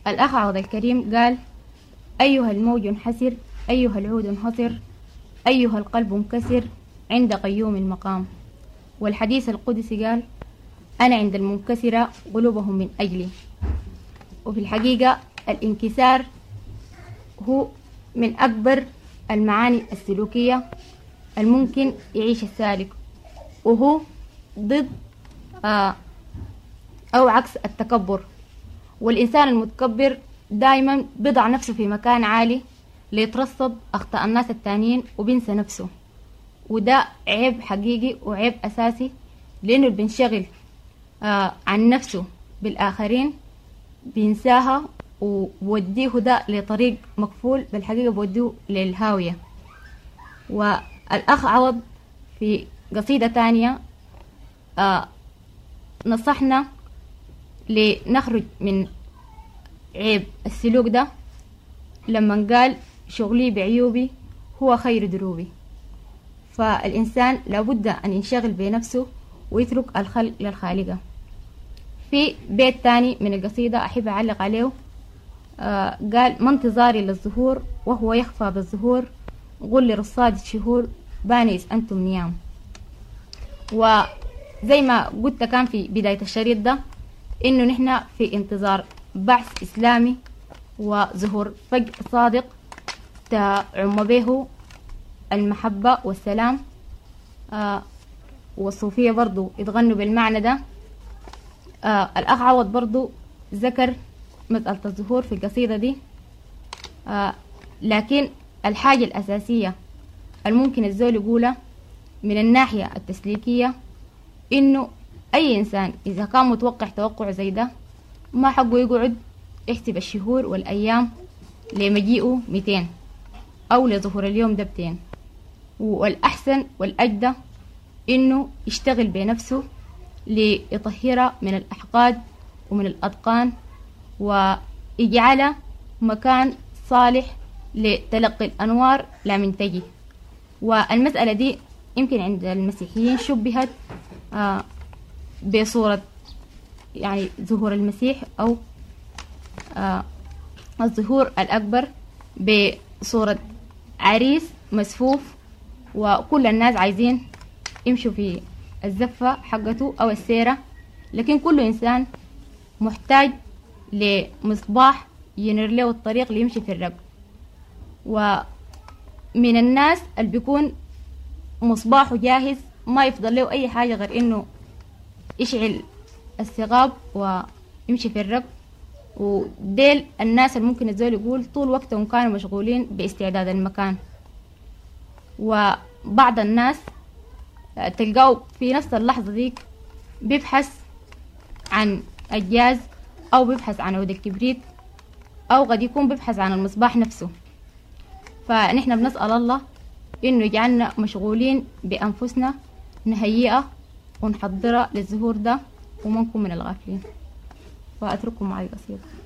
الأخ عوض الكريم قال أيها الموج حسر أيها العود حصر أيها القلب منكسر عند قيوم المقام والحديث القدسي قال أنا عند المنكسرة قلوبهم من أجلي وفي الحقيقة الانكسار هو من أكبر المعاني السلوكية الممكن يعيش السالك وهو ضد آه أو عكس التكبر والإنسان المتكبر دايما بيضع نفسه في مكان عالي ليترصد أخطاء الناس التانيين وبينسى نفسه وده عيب حقيقي وعيب أساسي لأنه اللي بينشغل آه عن نفسه بالآخرين بينساها ووديه ده لطريق مقفول بالحقيقة بوديه للهاوية والأخ عوض في قصيدة تانية آه نصحنا لنخرج من عيب السلوك ده لما قال شغلي بعيوبي هو خير دروبي فالإنسان لابد أن ينشغل بنفسه ويترك الخلق للخالقة في بيت تاني من القصيدة أحب أعلق عليه آه قال ما انتظاري للظهور وهو يخفى بالظهور قل لرصاد الشهور بانيس أنتم نيام وزي ما قلت كان في بداية الشريط ده إنه نحن في انتظار بعث إسلامي وظهور فجر صادق تعم به المحبة والسلام آه والصوفية برضو يتغنوا بالمعنى ده آه الأخ عوض برضو ذكر مسألة الظهور في القصيدة دي آه لكن الحاجة الأساسية الممكن الزول يقولها من الناحية التسليكية إنه أي إنسان إذا كان متوقع توقع زي ده ما حقه يقعد يحسب الشهور والأيام لمجيئه 200 أو لظهور اليوم ده 200 والأحسن والأجدى إنه يشتغل بنفسه ليطهرها من الأحقاد ومن الأطقان ويجعلها مكان صالح لتلقي الأنوار لا من تجي والمسألة دي يمكن عند المسيحيين شبهت آه بصورة يعني ظهور المسيح أو آه الظهور الأكبر بصورة عريس مسفوف وكل الناس عايزين يمشوا في الزفة حقته أو السيرة لكن كل إنسان محتاج لمصباح ينير له الطريق ليمشي في الرب ومن الناس اللي بيكون مصباحه جاهز ما يفضل له أي حاجة غير إنه يشعل الثغاب ويمشي في الرب وديل الناس اللي ممكن الزول يقول طول وقتهم كانوا مشغولين باستعداد المكان وبعض الناس تلقاه في نفس اللحظة ديك بيبحث عن الجاز أو بيبحث عن عود الكبريت أو قد يكون بيبحث عن المصباح نفسه فنحن بنسأل الله إنه يجعلنا مشغولين بأنفسنا نهيئة ونحضرها للظهور ده وما نكون من الغافلين وأترككم مع القصيدة